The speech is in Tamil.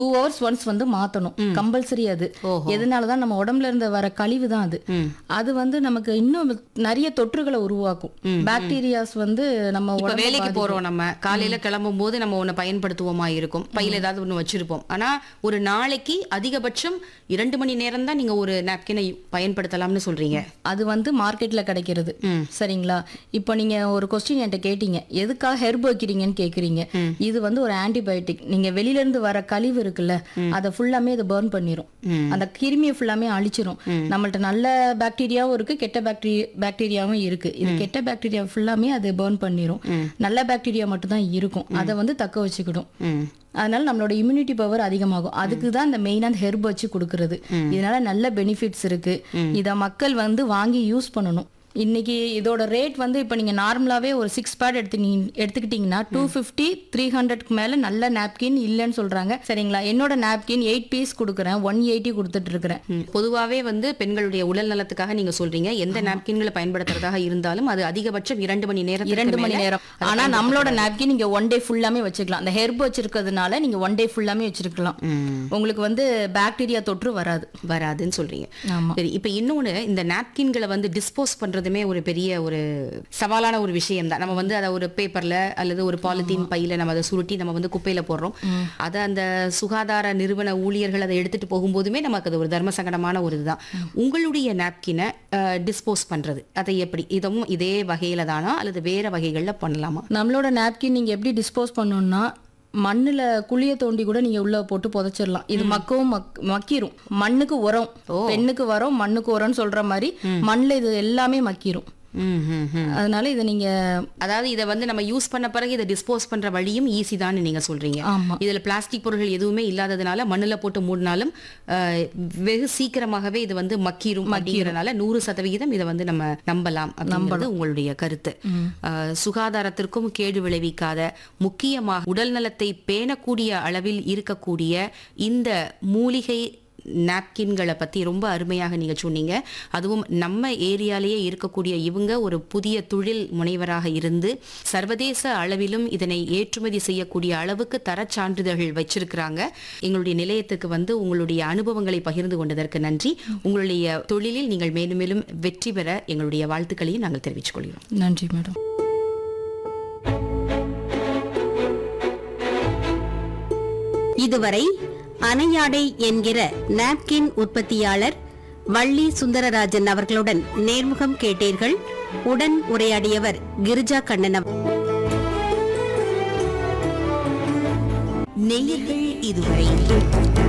டூ ஹவர்ஸ் ஒன்ஸ் வந்து மாத்தணும் கம்பல்சரி அது ஓஹோ. எதனாலதான் நம்ம உடம்புல இருந்து வர கழிவு தான் அது ம். அது வந்து நமக்கு இன்னும் நிறைய தொற்றுகளை உருவாக்கும் பாக்டீரியாஸ் வந்து நம்ம இப்ப உடம்பை வேலைக்கு பாதிக்கும். போறோம் நம்ம காலையில கிளம்பும் போது நம்ம ஒண்ணு பயன்படுத்துவோமா இருக்கும் பையில ஏதாவது ஒண்ணு வச்சிருப்போம் ஆனா ஒரு நாளைக்கு அதிகபட்சம் இரண்டு மணி நேரம் தான் நீங்க ஒரு நாப்கினை பயன்படுத்தலாம்னு சொல்றீங்க அது வந்து மார்க்கெட்ல கிடைக்கிறது ம். சரிங்களா இப்போ நீங்க ஒரு கொஸ்டின் என்கிட்ட கேட்டீங்க எதுக்காக ஹெர்ப் வைக்கிறீங்கன்னு கேக்குறீங்க இது வந்து ஒரு ஆன்டிபயோட்டிக் நீங்க வெளியில இருந்து வர கழிவு இருக்குல்ல அதை ஃபுல்லாமே இது பர்ன் பண்ணிரும் ம். அந்த கிருமியை ஃபுல்லாமே அழிச்சிரும் நம்மள்ட்ட நல்ல பாக்டீரியாவும் இருக்கு கெட்ட பாக்டீரியா பாக்டீரியாவும் இருக்கு இது கெட்ட பாக்டீரியா ஃபுல்லாமே அது பர்ன் பண்ணிரும் நல்ல பாக்டீரியா மட்டும் தான் இருக்கும் அதை வந்து தக்க வச்சுக்கிடும் ம். அதனால நம்மளோட இம்யூனிட்டி பவர் அதிகமாகும் அதுக்கு தான் இந்த மெயினா அந்த ஹெர்ப் வச்சு கொடுக்கறது இதனால நல்ல பெனிஃபிட்ஸ் இருக்கு இத மக்கள் வந்து வாங்கி யூஸ் பண்ணணும் இன்னைக்கு இதோட ரேட் வந்து இப்போ நீங்க நார்மலாவே ஒரு சிக்ஸ் பேட் எடுத்து எடுத்துக்கிட்டீங்கன்னா டூ ஃபிஃப்டி த்ரீ ஹண்ட்ரட்க்கு மேல நல்ல நாப்கின் இல்லைன்னு சொல்றாங்க சரிங்களா என்னோட நாப்கின் எயிட் பீஸ் கொடுக்குறேன் ஒன் எயிட்டி கொடுத்துட்டு இருக்கிறேன் ம். பொதுவாவே வந்து பெண்களுடைய உடல் நலத்துக்காக நீங்க சொல்றீங்க எந்த நாப்கின்களை பயன்படுத்துறதாக இருந்தாலும் அது அதிகபட்சம் இரண்டு மணி நேரம் இரண்டு மணி நேரம் ஆனா நம்மளோட நாப்கின் நீங்க ஒன் டே ஃபுல்லாமே வச்சுக்கலாம் அந்த ஹெர்ப் வச்சிருக்கிறதுனால நீங்க ஒன் டே ஃபுல்லாமே வச்சிருக்கலாம் உங்களுக்கு வந்து பாக்டீரியா தொற்று வராது வராதுன்னு சொல்றீங்க ஆமா சரி இப்ப இன்னொன்னு இந்த நாப்கின்களை வந்து டிஸ்போஸ் பண்றதுமே ஒரு பெரிய ஒரு சவாலான ஒரு விஷயம் தான் நம்ம வந்து அதை ஒரு பேப்பர்ல அல்லது ஒரு பாலித்தீன் பையில நம்ம அதை சுருட்டி நம்ம வந்து குப்பையில போடுறோம் அதை அந்த சுகாதார நிறுவன ஊழியர்கள் அதை எடுத்துட்டு போகும்போதுமே நமக்கு அது ஒரு தர்ம சங்கடமான ஒரு இதுதான் உங்களுடைய நாப்கினை டிஸ்போஸ் பண்றது அதை எப்படி இதுவும் இதே வகையில தானா அல்லது வேற வகைகள்ல பண்ணலாமா நம்மளோட நாப்கின் நீங்க எப்படி டிஸ்போஸ் பண்ணணும்னா மண்ணுல குழிய தோண்டி கூட நீங்க உள்ள போட்டு புதைச்சிடலாம் இது மக்கவும் மக் மக்கிரும் மண்ணுக்கு உரம் பெண்ணுக்கு உரம் மண்ணுக்கு உரம்னு சொல்ற மாதிரி மண்ணுல இது எல்லாமே மக்கிரும் ம், ம், ம். அதனால இதை நீங்க அதாவது இதை வந்து நம்ம யூஸ் பண்ண பிறகு இதை டிஸ்போஸ் பண்ற வழியும் ஈஸி தான் நீங்க சொல்றீங்க ஆமா இதுல பிளாஸ்டிக் பொருட்கள் எதுவுமே இல்லாததுனால மண்ணுல போட்டு மூடினாலும் அஹ், வெகு சீக்கிரமாகவே இது வந்து மக்கிரும் அப்படிங்கறதுனால நூறு சதவிகிதம் இதை வந்து நம்ம நம்பலாம் அப்படிங்கிறது உங்களுடைய கருத்து அஹ், சுகாதாரத்திற்கும் கேடு விளைவிக்காத முக்கியமாக உடல் நலத்தை பேணக்கூடிய அளவில் இருக்கக்கூடிய இந்த மூலிகை நாப்கின்களை பத்தி ரொம்ப அருமையாக நீங்க சொன்னீங்க அதுவும் நம்ம ஏரியாலேயே இருக்கக்கூடிய இவங்க ஒரு புதிய தொழில் முனைவராக இருந்து சர்வதேச அளவிலும் இதனை ஏற்றுமதி செய்யக்கூடிய அளவுக்கு தரச் சான்றிதழ்கள் வச்சிருக்கிறாங்க எங்களுடைய நிலையத்துக்கு வந்து உங்களுடைய அனுபவங்களை பகிர்ந்து கொண்டதற்கு நன்றி உங்களுடைய தொழிலில் நீங்கள் மேலும் மேலும் வெற்றி பெற எங்களுடைய வாழ்த்துக்களையும் நாங்கள் தெரிவித்துக் கொள்கிறோம் நன்றி மேடம் இதுவரை அணையாடை என்கிற நாப்கின் உற்பத்தியாளர் வள்ளி சுந்தரராஜன் அவர்களுடன் நேர்முகம் கேட்டீர்கள் உடன் உரையாடியவர் கிரிஜா கண்ணன் அவ- நேயர்கள் இதுவரை